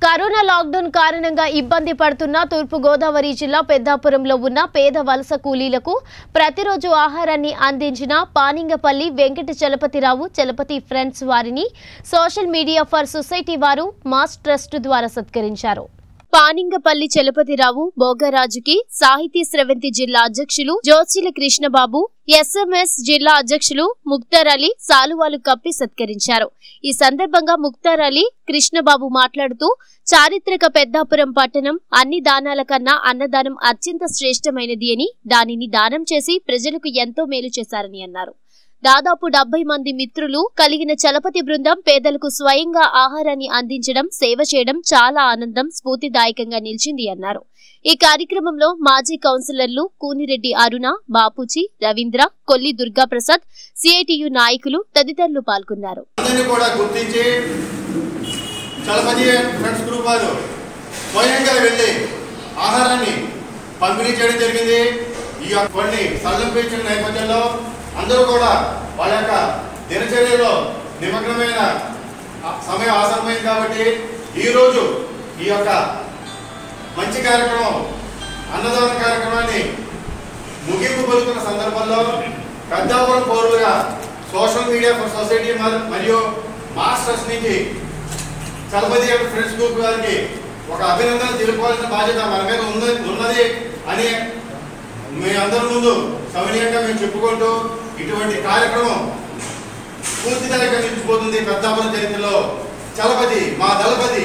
corona lockdown కారణంగా ఇబ్బంది పడుతున్న తూర్పు గోదావరి జిల్లా పెద్దాపురంలో ఉన్న పేద వలస కూలీలకు ప్రతిరోజు ఆహారాన్ని అందించిన పానింగపల్లి వెంకట చలపతిరావు చలపతి ఫ్రెండ్స్ వారిని సోషల్ మీడియా ఫర్ సొసైటీ వారు మాస్ ట్రస్ట్ ద్వారా సత్కరించారు పానింగపల్లి చలపతిరావు భోగరాజుకి సాహితీ స్రవంతి జిల్లా అధ్యక్షులు జోచిల కృష్ణబాబు ఎస్ఎంఎస్ జిల్లా అధ్యక్షులు ముక్తార్ అలీ సాలువాలు కప్పి సత్కరించారు ఈ సందర్భంగా ముక్తార్ అలీ కృష్ణబాబు మాట్లాడుతూ చారిత్రక పెద్దాపురం పట్టణం అన్ని దానాల కన్నా అన్నదానం అత్యంత శ్రేష్టమైనది అని దానిని దానం చేసి ప్రజలకు ఎంతో మేలు చేశారని అన్నారు దాదాపు డెబ్బై మంది మిత్రులు కలిగిన చలపతి బృందం పేదలకు స్వయంగా ఆహారాన్ని అందించడం సేవ చేయడం చాలా ఆనందం స్ఫూర్తిదాయకంగా నిలిచింది అన్నారు ఈ కార్యక్రమంలో మాజీ కౌన్సిలర్లు కూనిరెడ్డి అరుణ బాపూజీ రవీంద్ర కొల్లి దుర్గాప్రసాద్ సిఐటియు నాయకులు తదితరులు పాల్గొన్నారు అందరినీ కూడా గుర్తించి చలపతి ఫ్రెండ్స్ గ్రూప్ వారు స్వయంగా వెళ్ళి ఆహారాన్ని పంపిణీ చేయడం జరిగింది ఈ యొక్క కొన్ని సంలంపించిన నేపథ్యంలో అందరూ కూడా వాళ్ళ యొక్క దినచర్యలో నిమగ్నమైన సమయం ఆసరమైంది కాబట్టి ఈరోజు ఈ యొక్క మంచి కార్యక్రమం అన్నదాన కార్యక్రమాన్ని ముగింపు పలుకున్న సందర్భంలో పెద్దాపురం పౌరులుగా సోషల్ మీడియా ఫర్ సొసైటీ మరి- మరియు మాస్టర్స్ నుంచి చలపతి యొక్క ఫ్రెండ్స్ గ్రూప్ గారికి ఒక అభినందన తెలుపుకోవాల్సిన బాధ్యత మన మీద ఉంది ఉన్నది అని మీ అందరి ముందు సవినీయంగా మేము చెప్పుకుంటూ ఇటువంటి కార్యక్రమం పూర్తిదాయకంగా నిలిచిపోతుంది పెద్దాపురం చరిత్రలో చలపతి మా దళపతి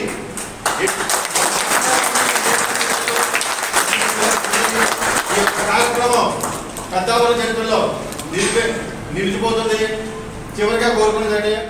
ఈ యొక్క కార్యక్రమం పెద్దాపురం చరిత్రలో నిలిపి నిలిచిపోతుంది చివరిగా కోరుకున్నదండి